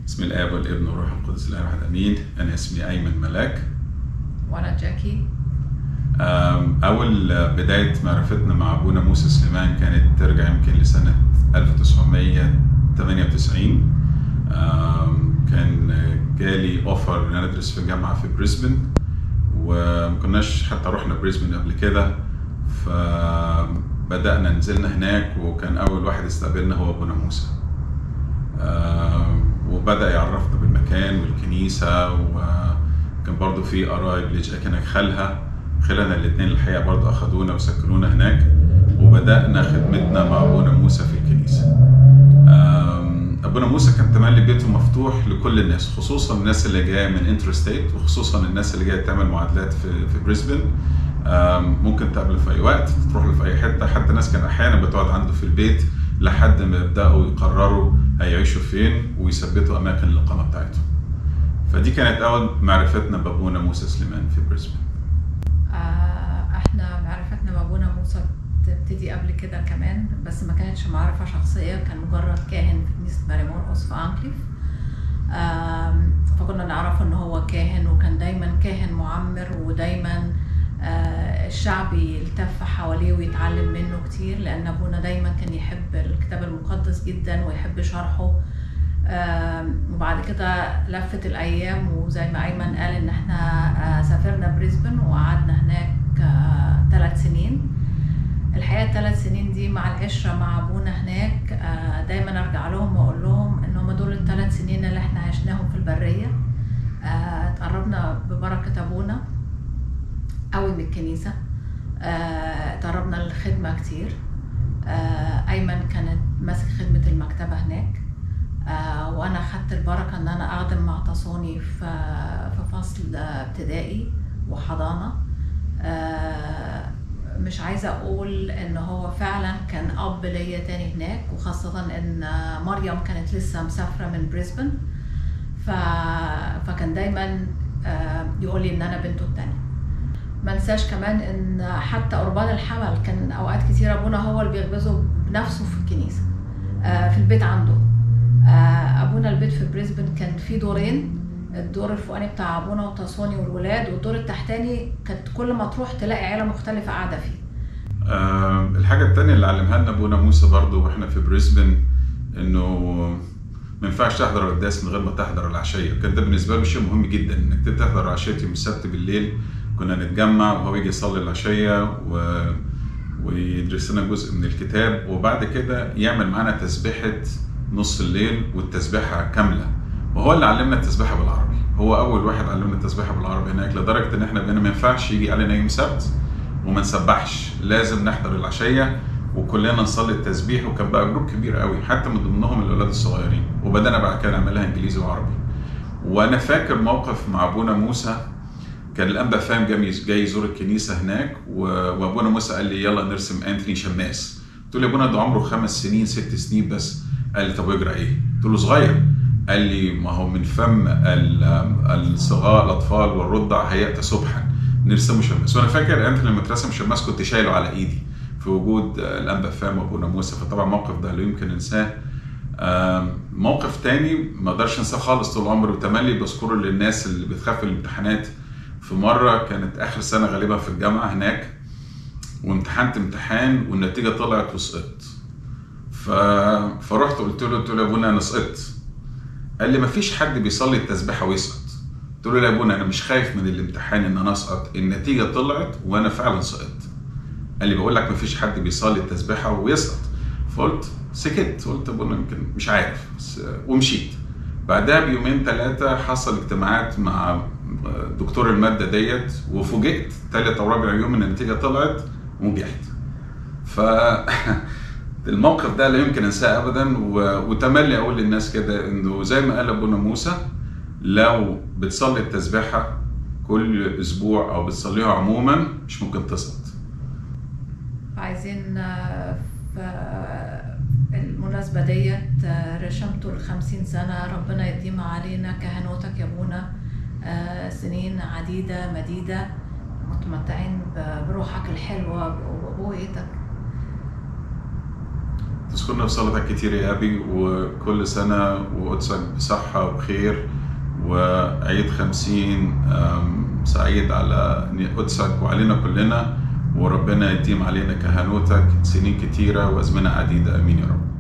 بسم الاب والابن والروح القدس الاله واحد امين انا اسمي ايمن ملاك وانا جاكي أم، اول بدايه معرفتنا مع ابونا موسى سليمان كانت ترجع يمكن لسنه 1998 أم، كان جالي اوفر ان انا ادرس في جامعه في بريسبن وما كناش حتى رحنا بريسبن قبل كده فبدانا نزلنا هناك وكان اول واحد استقبلنا هو ابونا موسى آه، وبدا يعرفنا بالمكان والكنيسه وكان برضو في قرايب لجا كان خالها خلالنا الاثنين الحقيقه برضو اخذونا وسكنونا هناك وبدانا خدمتنا مع ابونا موسى في الكنيسه آم، ابونا موسى كان تملي بيته مفتوح لكل الناس خصوصا الناس اللي جايه من انترستيت وخصوصا الناس اللي جايه تعمل معادلات في في بريسبن آم، ممكن تقابله في اي وقت تروح له في اي حته حتى ناس كان احيانا بتقعد عنده في البيت لحد ما يبداوا يقرروا هيعيشوا فين ويثبتوا اماكن الاقامه بتاعتهم فدي كانت اول معرفتنا بابونا موسى سليمان في بريسبن آه، احنا معرفتنا بابونا موسى بتبتدي قبل كده كمان بس ما كانتش معرفة شخصية كان مجرد كاهن في كنيسة ماريمورقس في أنكليف آم، فكنا نعرفه ان هو كاهن وكان دايما كاهن معمر ودايما آه، الشعب يلتف حواليه ويتعلم منه كتير لان ابونا دايما كان يحب الكتاب المقدس جدا ويحب شرحه آم، وبعد كده لفت الايام وزي ما ايمن قال ان احنا آه، سافرنا بريسبن وقعدنا هناك ثلاث سنين الحقيقه الثلاث سنين دي مع العشره مع ابونا هناك آه، دايما ارجع لهم واقول لهم ان هم دول الثلاث سنين اللي احنا عشناهم في البريه آه، اتقربنا ببركه ابونا قوي من الكنيسه آه، اتقربنا للخدمه كتير آه، ايمن كانت ماسك خدمه المكتبه هناك آه، وانا خدت البركه ان انا اخدم مع تصوني في في فصل ابتدائي وحضانه آه، مش عايزه اقول ان هو فعلا كان اب ليا تاني هناك وخاصه ان مريم كانت لسه مسافره من بريسبن ف... فكان دايما آه، يقول لي ان انا بنته التانيه ما انساش كمان ان حتى قربان الحمل كان اوقات كتير ابونا هو اللي بيخبزه بنفسه في الكنيسه آه، في البيت عنده آه، ابونا البيت في بريسبن كان فيه دورين الدور الفوقاني بتاع ابونا وتصوني والولاد والدور التحتاني كانت كل ما تروح تلاقي عيله مختلفه قاعده فيه آم، الحاجة التانية اللي علمها لنا ابونا موسى برضو واحنا في بريسبن انه ما ينفعش تحضر القداس من غير ما تحضر العشية كان ده بالنسبة له شيء مهم جدا انك تبتدي تحضر عشية يوم السبت بالليل كنا نتجمع وهو يجي يصلي العشية و... ويدرس لنا جزء من الكتاب وبعد كده يعمل معانا تسبيحة نص الليل والتسبيحة كاملة وهو اللي علمنا التسبيحة بالعربي هو أول واحد علمنا التسبيحة بالعربي هناك لدرجة إن إحنا بقينا ما ينفعش يجي علينا يوم سبت وما نسبحش لازم نحضر العشيه وكلنا نصلي التسبيح وكان بقى جروب كبير قوي حتى من ضمنهم الاولاد الصغيرين وبدانا بعد كده نعملها انجليزي وعربي وانا فاكر موقف مع ابونا موسى كان الانبا فاهم جاي جاي يزور الكنيسه هناك و- وابونا موسى قال لي يلا نرسم انثوني شماس قلت له يا ابونا ده عمره خمس سنين ست سنين بس قال لي طب ويجرى ايه؟ قلت له صغير قال لي ما هو من فم ال- الصغار الاطفال والرضع هيأت سبحا نرسمه شماس وانا فاكر انت لما اترسم شماس كنت شايله على ايدي في وجود الانبا فام وابونا موسى فطبعا الموقف ده لا يمكن انساه آم، موقف تاني ما اقدرش انساه خالص طول عمري وتملي بذكره للناس اللي بتخاف من الامتحانات في مره كانت اخر سنه غالبا في الجامعه هناك وامتحنت امتحان والنتيجه طلعت وسقطت ف... فرحت قلت له قلت له يا ابونا انا سقطت قال لي مفيش حد بيصلي التسبيحه ويسقط قلت له لا يا ابونا انا مش خايف من الامتحان ان انا اسقط النتيجه طلعت وانا فعلا سقطت قال لي بقول لك مفيش حد بيصلي التسبيحه ويسقط فقلت سكت قلت ابونا يمكن مش عارف بس ومشيت بعدها بيومين ثلاثه حصل اجتماعات مع دكتور الماده ديت وفوجئت ثالث او رابع يوم ان النتيجه طلعت ونجحت ف الموقف ده لا يمكن انساه ابدا و... وتملي اقول للناس كده انه زي ما قال ابونا موسى لو بتصلي التسبيحه كل اسبوع او بتصليها عموما مش ممكن تسقط عايزين آه، في المناسبة ديت آه، رشمته الخمسين سنة ربنا يديم علينا كهنوتك يا ابونا آه، سنين عديدة مديدة متمتعين ب- بروحك الحلوة وبأبويتك تذكرنا في صلاتك كتير يا أبي وكل سنة وقدسك بصحة وبخير وعيد خمسين أم، سعيد على قدسك وعلينا كلنا وربنا يديم علينا كهنوتك سنين كتيرة وأزمنة عديدة آمين يا رب